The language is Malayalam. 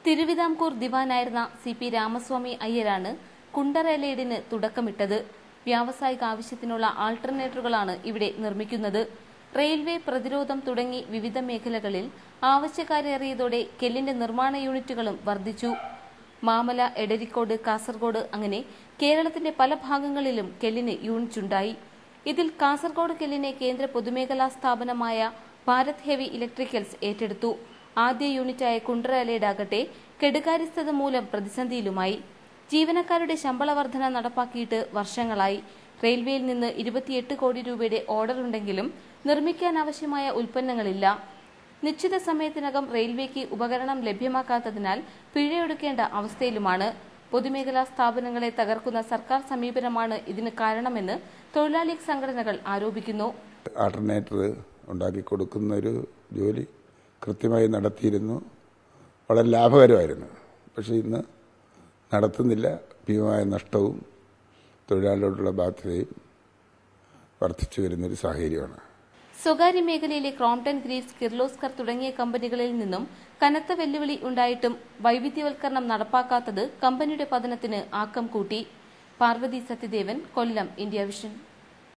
തിരുവിതാംകൂർ ദിവാനായിരുന്ന സി പി രാമസ്വാമി അയ്യരാണ് കുണ്ടറലേഡിന് തുടക്കമിട്ടത് വ്യാവസായിക ആവശ്യത്തിനുള്ള ആൾട്ടർനേറ്ററുകളാണ് ഇവിടെ നിർമ്മിക്കുന്നത് റെയിൽവേ പ്രതിരോധം തുടങ്ങി വിവിധ മേഖലകളിൽ ആവശ്യക്കാരേറിയതോടെ കെല്ലിന്റെ നിർമ്മാണ യൂണിറ്റുകളും വർദ്ധിച്ചു മാമല എടരിക്കോട് കാസർഗോഡ് അങ്ങനെ കേരളത്തിന്റെ പല ഭാഗങ്ങളിലും കെല്ലിന് യൂണിറ്റുണ്ടായി ഇതിൽ കാസർഗോഡ് കെല്ലിനെ കേന്ദ്ര പൊതുമേഖലാ സ്ഥാപനമായ ഭാരത് ഹെവി ഇലക്ട്രിക്കൽസ് ഏറ്റെടുത്തു ആദ്യ യൂണിറ്റായ കുണ്ട്രലേഡാകട്ടെ കെടുകാര്യസ്ഥത മൂലം പ്രതിസന്ധിയിലുമായി ജീവനക്കാരുടെ ശമ്പള വർധന നടപ്പാക്കിയിട്ട് വർഷങ്ങളായി റെയിൽവേയിൽ നിന്ന് ഇരുപത്തിയെട്ട് കോടി രൂപയുടെ ഓർഡർ ഉണ്ടെങ്കിലും നിർമ്മിക്കാൻ ആവശ്യമായ ഉൽപ്പന്നങ്ങളില്ല നിശ്ചിത സമയത്തിനകം റെയിൽവേക്ക് ഉപകരണം ലഭ്യമാക്കാത്തതിനാൽ പിഴയൊടുക്കേണ്ട അവസ്ഥയിലുമാണ് പൊതുമേഖലാ സ്ഥാപനങ്ങളെ തകർക്കുന്ന സർക്കാർ സമീപനമാണ് ഇതിന് കാരണമെന്ന് തൊഴിലാളി സംഘടനകൾ ആരോപിക്കുന്നു ആൾട്ടർനേറ്റർ ഉണ്ടാക്കി കൊടുക്കുന്ന ഒരു ജോലി കൃത്യമായി നടത്തിയിരുന്നു വളരെ ലാഭകരമായിരുന്നു പക്ഷേ ഇന്ന് നടത്തുന്നില്ല ഭീമമായ നഷ്ടവും തൊഴിലാളികളോടുള്ള ബാധ്യതയും വർദ്ധിച്ചു വരുന്നൊരു സാഹചര്യമാണ് സ്വകാര്യ മേഖലയിലെ ക്രോംപ്ടൺ ഗ്രീവ്സ് കിർലോസ്കർ തുടങ്ങിയ കമ്പനികളിൽ നിന്നും കനത്ത വെല്ലുവിളി ഉണ്ടായിട്ടും വൈവിധ്യവൽക്കരണം നടപ്പാക്കാത്തത് കമ്പനിയുടെ പതനത്തിന് ആക്കം കൂട്ടി പാർവതി സത്യദേവൻ കൊല്ലം ഇന്ത്യ വിഷൻ